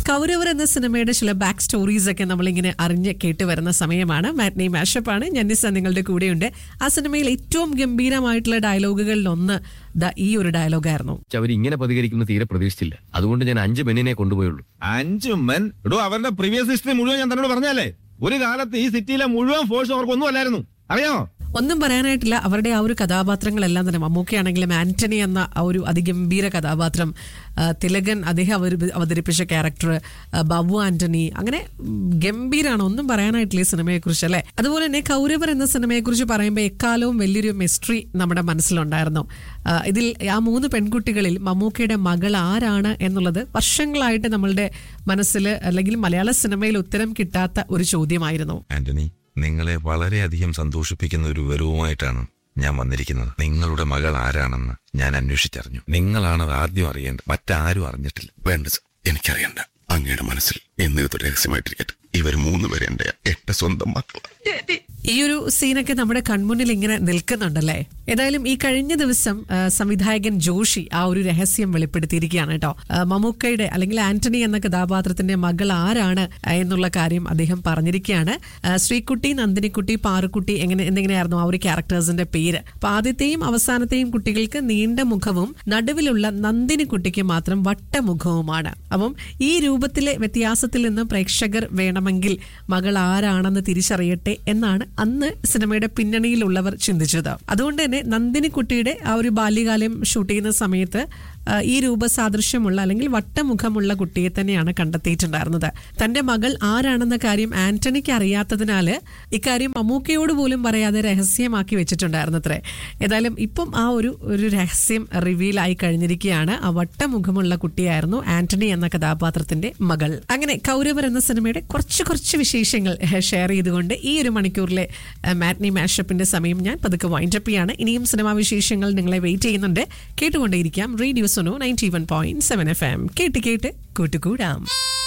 കൗരവർ എന്ന സിനിമയുടെ ചില ബാക്ക് സ്റ്റോറീസ് ഒക്കെ നമ്മളിങ്ങനെ അറിഞ്ഞ് കേട്ട് വരുന്ന സമയമാണ് മാറ്റ്നി മാഷപ്പാണ് ഞന്നിസ നിങ്ങളുടെ കൂടെയുണ്ട് ആ സിനിമയിൽ ഏറ്റവും ഗംഭീരമായിട്ടുള്ള ഡയലോഗുകളിൽ ഒന്ന് ദാ ഈ ഒരു ഡയലോഗായിരുന്നു അവർ ഇങ്ങനെ പ്രതികരിക്കുന്ന തീരെ പ്രതീക്ഷിച്ചില്ല അതുകൊണ്ട് ഞാൻ അഞ്ച് പെണ്ണിനെ കൊണ്ടുപോയുള്ളൂ അഞ്ചു മെൻ എടോ അവരുടെ പ്രീവിയസ് ഹിസ്റ്ററി മുഴുവൻ ഞാൻ തന്നോട് പറഞ്ഞല്ലേ ഒരു കാലത്ത് ഈ സിറ്റിയിലെ മുഴുവൻ ഫോഴ്സ് അവർക്കൊന്നും അല്ലായിരുന്നു അറിയാമോ ഒന്നും പറയാനായിട്ടില്ല അവരുടെ ആ ഒരു കഥാപാത്രങ്ങളെല്ലാം തന്നെ മമ്മൂക്കയാണെങ്കിലും ആന്റണി എന്ന ആ ഒരു അതിഗംഭീര കഥാപാത്രം ആ, തിലകൻ അദ്ദേഹം അവതരി- അവതരിപ്പിച്ച ക്യാരക്ടർ ബാബു ആന്റണി അങ്ങനെ ഉം, ഗംഭീരാണ് ഒന്നും പറയാനായിട്ടില്ല ഈ സിനിമയെക്കുറിച്ച് അല്ലെ അതുപോലെ തന്നെ കൗരവർ എന്ന സിനിമയെക്കുറിച്ച് പറയുമ്പോൾ എക്കാലവും വലിയൊരു മിസ്റ്ററി നമ്മുടെ മനസ്സിലുണ്ടായിരുന്നു ആ, ഇതിൽ ആ മൂന്ന് പെൺകുട്ടികളിൽ മമ്മൂക്കയുടെ മകൾ ആരാണ് എന്നുള്ളത് വർഷങ്ങളായിട്ട് നമ്മളുടെ മനസ്സിൽ അല്ലെങ്കിൽ മലയാള സിനിമയിൽ ഉത്തരം കിട്ടാത്ത ഒരു ചോദ്യമായിരുന്നു ആന്റണി നിങ്ങളെ വളരെയധികം സന്തോഷിപ്പിക്കുന്ന ഒരു വിവരവുമായിട്ടാണ് ഞാൻ വന്നിരിക്കുന്നത് നിങ്ങളുടെ മകൾ ആരാണെന്ന് ഞാൻ അന്വേഷിച്ചറിഞ്ഞു നിങ്ങളാണത് ആദ്യം അറിയേണ്ടത് മറ്റാരും അറിഞ്ഞിട്ടില്ല വേണ്ട സർ എനിക്കറിയണ്ട അങ്ങയുടെ മനസ്സിൽ എന്ന് ഇത് രഹസ്യമായിട്ടിരിക്കട്ടെ ഇവർ മൂന്നുപേരെ എന്റെ എട്ട് സ്വന്തം മക്കളാണ് ഈ ഒരു സീനൊക്കെ നമ്മുടെ കൺമുന്നിൽ ഇങ്ങനെ നിൽക്കുന്നുണ്ടല്ലേ ഏതായാലും ഈ കഴിഞ്ഞ ദിവസം ആ, സംവിധായകൻ ജോഷി ആ ഒരു രഹസ്യം വെളിപ്പെടുത്തിയിരിക്കുകയാണ് കേട്ടോ ആ, മമ്മൂക്കയുടെ അല്ലെങ്കിൽ ആന്റണി എന്ന കഥാപാത്രത്തിന്റെ മകൾ ആരാണ് ആ, എന്നുള്ള കാര്യം അദ്ദേഹം പറഞ്ഞിരിക്കുകയാണ് ആ, ശ്രീകുട്ടി നന്ദിനിക്കുട്ടി പാറുക്കുട്ടി എങ്ങനെ എന്നിങ്ങനെയായിരുന്നു ആ ഒരു ക്യാരക്ടേഴ്സിന്റെ പേര് അപ്പൊ ആദ്യത്തെയും അവസാനത്തെയും കുട്ടികൾക്ക് നീണ്ട മുഖവും നടുവിലുള്ള നന്ദിനിക്കുട്ടിക്ക് മാത്രം വട്ടമുഖവുമാണ് അപ്പം ഈ രൂപത്തിലെ വ്യത്യാസത്തിൽ നിന്ന് പ്രേക്ഷകർ വേണമെങ്കിൽ മകൾ ആരാണെന്ന് തിരിച്ചറിയട്ടെ എന്നാണ് അന്ന് സിനിമയുടെ പിന്നണിയിലുള്ളവർ ചിന്തിച്ചത് അതുകൊണ്ട് തന്നെ നന്ദിനിക്കുട്ടിയുടെ ആ ഒരു ബാല്യകാലം ഷൂട്ട് ചെയ്യുന്ന സമയത്ത് ആ, ഈ രൂപസാദൃശ്യമുള്ള അല്ലെങ്കിൽ വട്ടമുഖമുള്ള കുട്ടിയെ തന്നെയാണ് കണ്ടെത്തിയിട്ടുണ്ടായിരുന്നത് തന്റെ മകൾ ആരാണെന്ന കാര്യം ആന്റണിക്ക് അറിയാത്തതിനാല് ഇക്കാര്യം മമ്മൂക്കയോട് പോലും പറയാതെ രഹസ്യമാക്കി വെച്ചിട്ടുണ്ടായിരുന്നത്രേ ഏതായാലും ഇപ്പം ആ ഒരു ഒരു രഹസ്യം റിവീൽ ആയി കഴിഞ്ഞിരിക്കുകയാണ് ആ വട്ടമുഖമുള്ള കുട്ടിയായിരുന്നു ആന്റണി എന്ന കഥാപാത്രത്തിന്റെ മകൾ അങ്ങനെ കൗരവർ എന്ന സിനിമയുടെ കുറച്ച് കുറച്ച് വിശേഷങ്ങൾ ഷെയർ ചെയ്തുകൊണ്ട് ഈ ഒരു മണിക്കൂറിലെ മാറ്റ്നി മാഷപ്പിന്റെ സമയം ഞാൻ പതുക്കെ വൈൻഡപ്പ് ചെയ്യാണ് ഇനിയും സിനിമാ വിശേഷങ്ങൾ നിങ്ങളെ വെയിറ്റ് ചെയ്യുന്നുണ്ട് കേട്ടുകൊണ്ടേയിരിക്കാം radio Suno ninety one point seven F M കേട്ട് കേട്ട് കൂട്ടുകൂടാം